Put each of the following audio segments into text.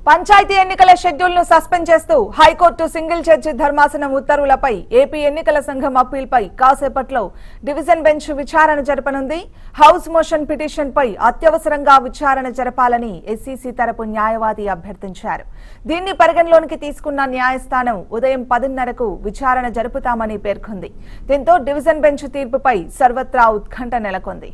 పంచాయతీ ఎన్నికల షెడ్యూల్ ను సస్పెండ్ చేస్తూ హైకోర్టు సింగిల్ జడ్జి ధర్మాసనం ఉత్తర్వులపై ఏపీ ఎన్నికల సంఘం అప్పీల్పై కాసేపట్లో డివిజన్ బెంచ్ విచారణ జరపనుంది హౌస్ మోషన్ పిటిషన్ పై అత్యవసరంగా విచారణ జరపాలని ఎస్సీసీ తరపు న్యాయవాది అభ్యర్థించారు దీన్ని పరిగణలోనికి తీసుకున్న న్యాయస్థానం ఉదయం పదిన్నరకు విచారణ జరుపుతామని పేర్కొంది దీంతో డివిజన్ బెంచ్ తీర్పుపై సర్వత్రా ఉత్కంఠ నెలకొంది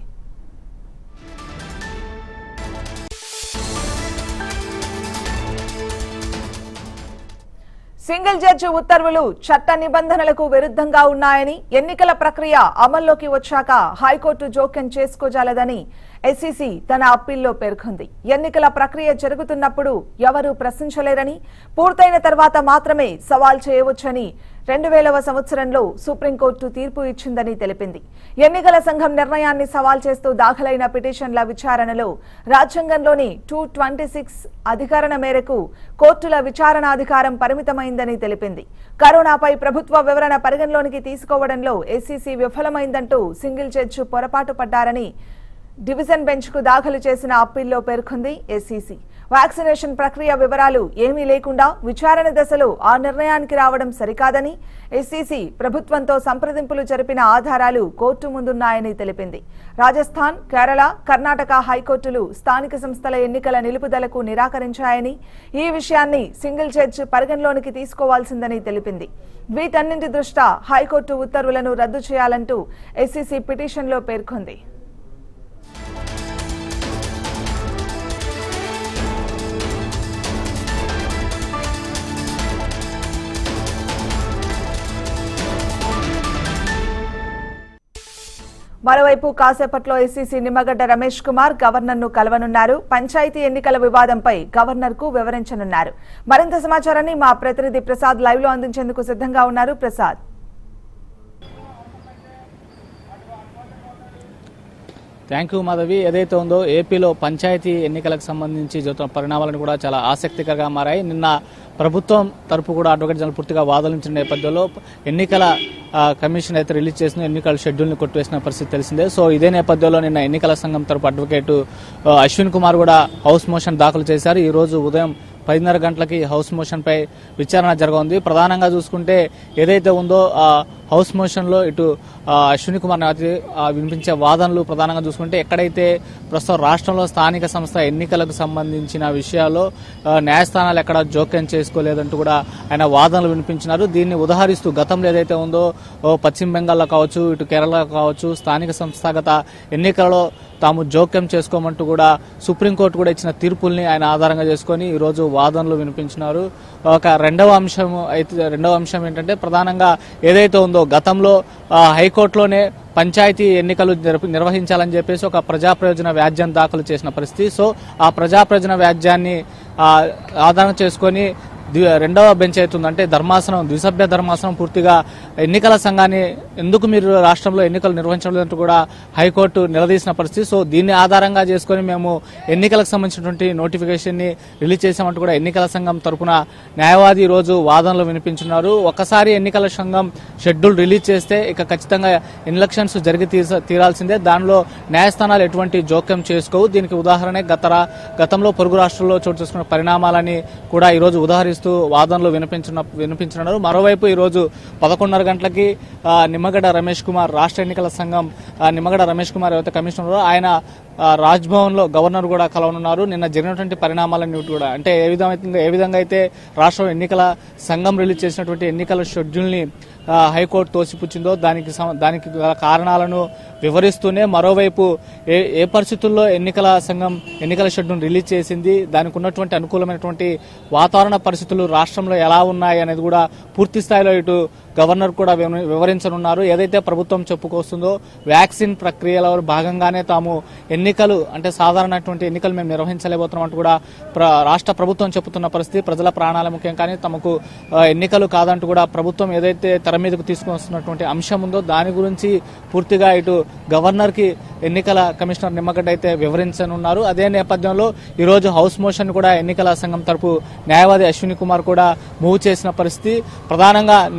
సింగిల్ జడ్జి ఉత్తర్వులు చట్ట నిబంధనలకు విరుద్ధంగా ఉన్నాయని ఎన్నికల ప్రక్రియ అమల్లోకి వచ్చాక హైకోర్టు జోక్యం చేసుకోజాలదని ఎస్సీసీ తన అప్పీల్లో పేర్కొంది ఎన్నికల ప్రక్రియ జరుగుతున్నప్పుడు ఎవరూ ప్రశ్నించలేరని పూర్తయిన తర్వాత మాత్రమే సవాల్ చేయవచ్చని రెండు వేలవ సంవత్సరంలో సుప్రీంకోర్టు తీర్పు ఇచ్చిందని తెలిపింది ఎన్నికల సంఘం నిర్ణయాన్ని సవాల్ చేస్తూ దాఖలైన పిటిషన్ల విచారణలో రాజ్యాంగంలోని టూ ట్వంటీ సిక్స్ అధికరణ మేరకు కోర్టుల విచారణాధికారం పరిమితమైందని తెలిపింది కరోనాపై ప్రభుత్వ వివరణ పరిగణలోనికి తీసుకోవడంలో ఎస్సీసీ విఫలమైందంటూ సింగిల్ జడ్జి పొరపాటు పడ్డారని డివిజన్ బెంచ్ కు దాఖలు చేసిన అప్పీల్లో పేర్కొంది ఎస్సీసీ వ్యాక్సినేషన్ ప్రక్రియ వివరాలు ఏమీ లేకుండా విచారణ దశలో ఆ నిర్ణయానికి రావడం సరికాదని ఎస్సీసీ ప్రభుత్వంతో సంప్రదింపులు జరిపిన ఆధారాలు కోర్టు ముందున్నాయని తెలిపింది రాజస్థాన్ కేరళ కర్ణాటక హైకోర్టులు స్థానిక సంస్థల ఎన్నికల నిలుపుదలకు నిరాకరించాయని ఈ విషయాన్ని సింగిల్ జడ్జి పరిగణలోనికి తీసుకోవాల్సిందని తెలిపింది వీటన్నింటి దృష్ట్యా హైకోర్టు ఉత్తర్వులను రద్దు చేయాలంటూ ఎస్సీసీ పిటిషన్లో పేర్కొంది మరోవైపు కాసేపట్లో ఎస్సీసీ నిమ్మగడ్డ రమేష్ కుమార్ గవర్నర్ ను కలవనున్నారు పంచాయతీ ఎన్నికల వివాదంపై గవర్నర్ కు వివరించనున్నారు మరింత సమాచారాన్ని మా ప్రతినిధి ప్రసాద్ లైవ్ లో అందించేందుకు సిద్ధంగా ఉన్నారు ప్రసాద్ థ్యాంక్ యూ మాధవి ఏదైతే ఉందో ఏపీలో పంచాయతీ ఎన్నికలకు సంబంధించి జరుగుతున్న పరిణామాలను కూడా చాలా ఆసక్తికరంగా మారాయి నిన్న ప్రభుత్వం తరపు కూడా అడ్వకేట్ జనరల్ పూర్తిగా వాదనలించిన నేపథ్యంలో ఎన్నికల ఆ, కమిషన్ అయితే రిలీజ్ చేసిన ఎన్నికల షెడ్యూల్ని కొట్టివేసిన పరిస్థితి తెలిసిందే సో ఇదే నేపథ్యంలో నిన్న ఎన్నికల సంఘం తరపు అడ్వకేట్ ఆ, అశ్విన్ కుమార్ కూడా హౌస్ మోషన్ దాఖలు చేశారు ఈ రోజు ఉదయం పదిన్నర గంటలకి హౌస్ మోషన్ పై విచారణ జరగనుంది ప్రధానంగా చూసుకుంటే ఏదైతే ఉందో ఆ హౌస్ మోషన్ లో ఇటు ఆ, అశ్విని కుమార్ నాథ్ ఆ, వినిపించే వాదనలు ప్రధానంగా చూసుకుంటే ఎక్కడైతే ప్రస్తుతం రాష్ట్రంలో స్థానిక సంస్థ ఎన్నికలకు సంబంధించిన విషయాల్లో ఆ, న్యాయస్థానాలు ఎక్కడ జోక్యం చేసుకోలేదంటూ కూడా ఆయన వాదనలు వినిపించినారు దీన్ని ఉదాహరిస్తూ గతంలో ఏదైతే ఉందో ఓ పశ్చిమ బెంగాల్లో కావచ్చు ఇటు కేరళ కావచ్చు స్థానిక సంస్థాగత ఎన్నికలలో తాము జోక్యం చేసుకోమంటూ కూడా సుప్రీంకోర్టు కూడా ఇచ్చిన తీర్పుల్ని ఆయన ఆధారంగా చేసుకొని ఈ రోజు వాదనలు వినిపించినారు ఒక రెండవ అంశం అయితే రెండవ అంశం ఏంటంటే ప్రధానంగా ఏదైతే ఉందో గతంలో ఆ, హైకోర్టులోనే పంచాయతీ ఎన్నికలు నిర్వ- నిర్వహించాలని చెప్పేసి ఒక ప్రజా ప్రయోజన వ్యాజ్యం దాఖలు చేసిన పరిస్థితి సో ఆ ప్రజా ప్రయోజన వ్యాజ్యాన్ని ఆ, ఆధారం చేసుకొని ద్వి- రెండవ బెంచ్ అవుతుంది అంటే ధర్మాసనం ద్విసభ్య ధర్మాసనం పూర్తిగా ఎన్నికల సంఘాన్ని ఎందుకు మీరు రాష్ట్రంలో ఎన్నికలు నిర్వహించలేదంటూ కూడా హైకోర్టు నిలదీసిన పరిస్థితి సో దీన్ని ఆధారంగా చేసుకొని మేము ఎన్నికలకు సంబంధించినటువంటి నోటిఫికేషన్ ని రిలీజ్ చేశామంటూ కూడా ఎన్నికల సంఘం తరపున న్యాయవాది ఈ రోజు వాదనలు వినిపించున్నారు ఒకసారి ఎన్నికల సంఘం షెడ్యూల్ రిలీజ్ చేస్తే ఇక ఖచ్చితంగా ఎలక్షన్స్ జరిగి తీస- తీరాల్సిందే దానిలో న్యాయస్థానాలు ఎటువంటి జోక్యం చేసుకోవు దీనికి ఉదాహరణ గత రా- గతంలో పొరుగు రాష్ట్రాల్లో చోటు చేసుకున్న పరిణామాలని కూడా ఈ రోజు ఉదాహరిస్తూ వాదనలు వినిపించిన వినిపించనున్నారు మరోవైపు ఈ రోజు పదకొండున్నర గంటలకి ఆ, నిమ్మగడ్డ రమేష్ కుమార్ రాష్ట్ర ఎన్నికల సంఘం ఆ, నిమ్మగడ్డ రమేష్ కుమార్ ఎవరైతే కమిషనర్ ఆయన ఆ, రాజ్భవన్ లో గవర్నర్ కూడా కలవనున్నారు నిన్న జరిగినటువంటి పరిణామాలన్నీ కూడా అంటే ఏ విధంగా ఏ విధంగా అయితే రాష్ట్ర ఎన్నికల సంఘం రిలీజ్ చేసినటువంటి ఎన్నికల షెడ్యూల్ ని ఆ, హైకోర్టు తోసిపుచ్చిందో దానికి సం- దానికి గల కారణాలను వివరిస్తూనే మరోవైపు ఏ ఏ పరిస్థితుల్లో ఎన్నికల సంఘం ఎన్నికల షెడ్యూల్ రిలీజ్ చేసింది దానికి ఉన్నటువంటి అనుకూలమైనటువంటి వాతావరణ పరిస్థితులు రాష్ట్రంలో ఎలా ఉన్నాయి అనేది కూడా పూర్తి స్థాయిలో ఇటు గవర్నర్ కూడా వివ- వివరించనున్నారు ఏదైతే ప్రభుత్వం చెప్పుకొస్తుందో వ్యాక్సిన్ ప్రక్రియలో భాగంగానే తాము ఎన్నికలు అంటే సాధారణటువంటి ఎన్నికలు మేము నిర్వహించలేబోతున్నాం అంటూ కూడా ప్ర- రాష్ట్ర ప్రభుత్వం చెబుతున్న పరిస్థితి ప్రజల ప్రాణాల ముఖ్యం కానీ తమకు ఆ, ఎన్నికలు కాదంటూ కూడా ప్రభుత్వం ఏదైతే తెర మీదకు తీసుకొస్తున్నటువంటి అంశం ఉందో దాని గురించి పూర్తిగా ఇటు గవర్నర్ కి ఎన్నికల కమిషనర్ నిమ్మగడ్డ అయితే వివరించనున్నారు అదే నేపథ్యంలో ఈ రోజు హౌస్ మోషన్ కూడా ఎన్నికల సంఘం తరపు న్యాయవాది అశ్విని కుమార్ కూడా మూవ్ చేసిన పరిస్థితి ప్రధానంగా నిన్నటి రోజు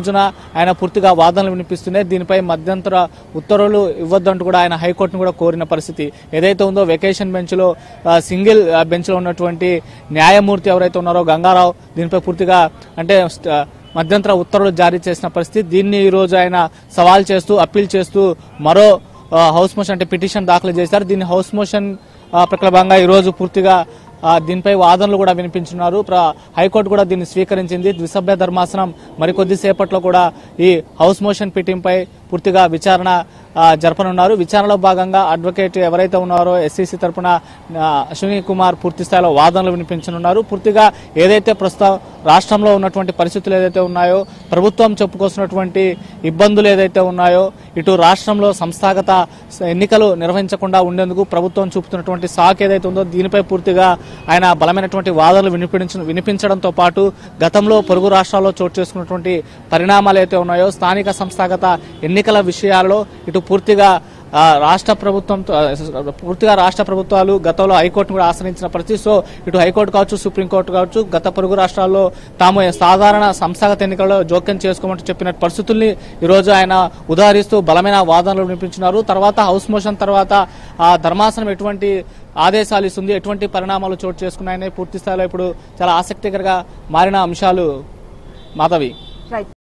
రోజున ఆయన పూర్తిగా వాదనలు వినిపిస్తున్నాయి దీనిపై మధ్యంతర ఉత్తర్వులు ఇవ్వద్దంటూ కూడా ఆయన హైకోర్టును కూడా కోరిన పరిస్థితి ఏదైతే ఉందో వెకేషన్ బెంచ్ లో ఆ, సింగిల్ ఆ, బెంచ్ లో ఉన్నటువంటి న్యాయమూర్తి ఎవరైతే ఉన్నారో గంగారావు దీనిపై పూర్తిగా అంటే స్ట్- మధ్యంతర ఉత్తర్వులు జారీ చేసిన పరిస్థితి దీన్ని ఈ రోజు ఆయన సవాల్ చేస్తూ అప్పీల్ చేస్తూ మరో ఆ, హౌస్ మోషన్ అంటే పిటిషన్ దాఖలు చేశారు దీన్ని హౌస్ మోషన్ ఆ, ప్రకటనగా ఈ రోజు పూర్తిగా ఆ, దీనిపై వాదనలు కూడా వినిపించున్నారు ప్ర- హైకోర్టు కూడా దీన్ని స్వీకరించింది ద్విసభ్య ధర్మాసనం మరికొద్ది సేపట్లో కూడా ఈ హౌస్ మోషన్ పిటింపై పూర్తిగా విచారణ ఆ, జరపనున్నారు విచారణలో భాగంగా అడ్వకేట్ ఎవరైతే ఉన్నారో ఎస్సీసీ తరపున ఆ, అశ్విని కుమార్ పూర్తి స్థాయిలో వాదనలు వినిపించనున్నారు పూర్తిగా ఏదైతే ప్రస్తుతం రాష్ట్రంలో ఉన్నటువంటి పరిస్థితులు ఏదైతే ఉన్నాయో ప్రభుత్వం చెప్పుకొస్తున్నటువంటి ఇబ్బందులు ఏదైతే ఉన్నాయో ఇటు రాష్ట్రంలో సంస్థాగత ఎన్నికలు నిర్వహించకుండా ఉండేందుకు ప్రభుత్వం చూపుతున్నటువంటి సాక్ ఏదైతే ఉందో దీనిపై పూర్తిగా ఆయన బలమైనటువంటి వాదనలు వినిపించ వినిపించడంతో పాటు గతంలో పొరుగు రాష్ట్రాల్లో చోటు చేసుకున్నటువంటి పరిణామాలు అయితే ఉన్నాయో స్థానిక సంస్థాగత ఎన్నికల విషయాల్లో ఇటు పూర్తిగా ఆ, రాష్ట్ర ప్రభుత్వం పూర్తిగా రాష్ట్ర ప్రభుత్వాలు గతంలో హైకోర్టును కూడా ఆశ్రయించిన పరిస్థితి సో ఇటు హైకోర్టు కావచ్చు సుప్రీంకోర్టు కావచ్చు గత పొరుగు రాష్ట్రాల్లో తాము సాధారణ సంస్థాగత ఎన్నికల్లో జోక్యం చేసుకోమంటూ చెప్పిన పరిస్థితుల్ని ఈరోజు ఆయన ఉదాహరిస్తూ బలమైన వాదనలు వినిపించినారు తర్వాత హౌస్ మోషన్ తర్వాత ఆ ధర్మాసనం ఎటువంటి ఆదేశాలు ఇస్తుంది ఎటువంటి పరిణామాలు చోటు చేసుకున్నాయనే పూర్తి స్థాయిలో ఇప్పుడు చాలా ఆసక్తికరంగా మారిన అంశాలు మాధవి రైట్